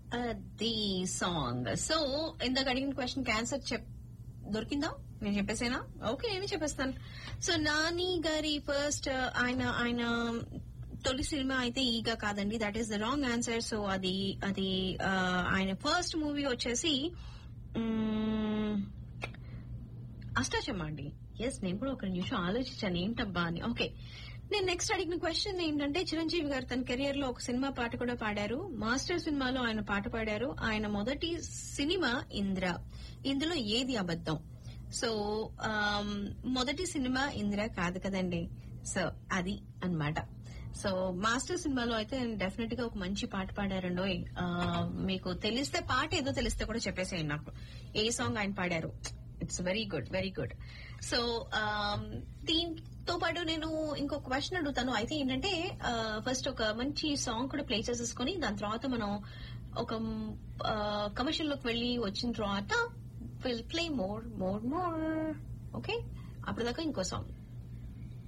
the song so ఇందాక అడిగిన question cancer చెప్ దొరికిందా నేను చెప్పేసేనా ఓకే నేను చెప్పేస్తాను సో నాని గారి ఫస్ట్ ఆయన ఆయన తొలి సినిమా అయితే ఈగా కాదండి that is the wrong answer so అది అది ఆ, ఆయన ఫస్ట్ మూవీ వచ్చేసి మ్మ్, అష్టాచమ్మ అండి ఎస్ నేను కూడా ఒక నిమిషం ఆలోచించాను ఏంటబ్బా అని ఓకే నేను నెక్స్ట్ అడిగిన క్వశ్చన్ ఏంటంటే చిరంజీవి గారు తన కెరియర్ లో ఒక సినిమా పాట కూడా పాడారు మాస్టర్ సినిమాలో ఆయన పాట పాడారు ఆయన మొదటి సినిమా ఇంద్ర ఇందులో ఏది అబద్ధం సో ఆమ్, మొదటి సినిమా ఇంద్ర కాదు కదండి సో అది అన్నమాట సో మాస్టర్ సినిమాలో అయితే డెఫినెట్ గా ఒక మంచి పాట పాడారండోయ్ ఆ, మీకు తెలిస్తే పాట ఏదో తెలిస్తే కూడా చెప్పేసేయండి నాకు ఏ సాంగ్ ఆయన పాడారు it's very good very good so దీంతో పాటు నేను ఇంకొక క్వశ్చన్ అడుగుతాను అయితే ఏంటంటే ఫస్ట్ ఒక మంచి సాంగ్ కూడా ప్లే చేసేసుకుని దాని తర్వాత మనం ఒక కమర్షియల్ లోకి వెళ్ళి వచ్చిన తర్వాత will play more more more okay అప్పటిదాకా ఇంకో సాంగ్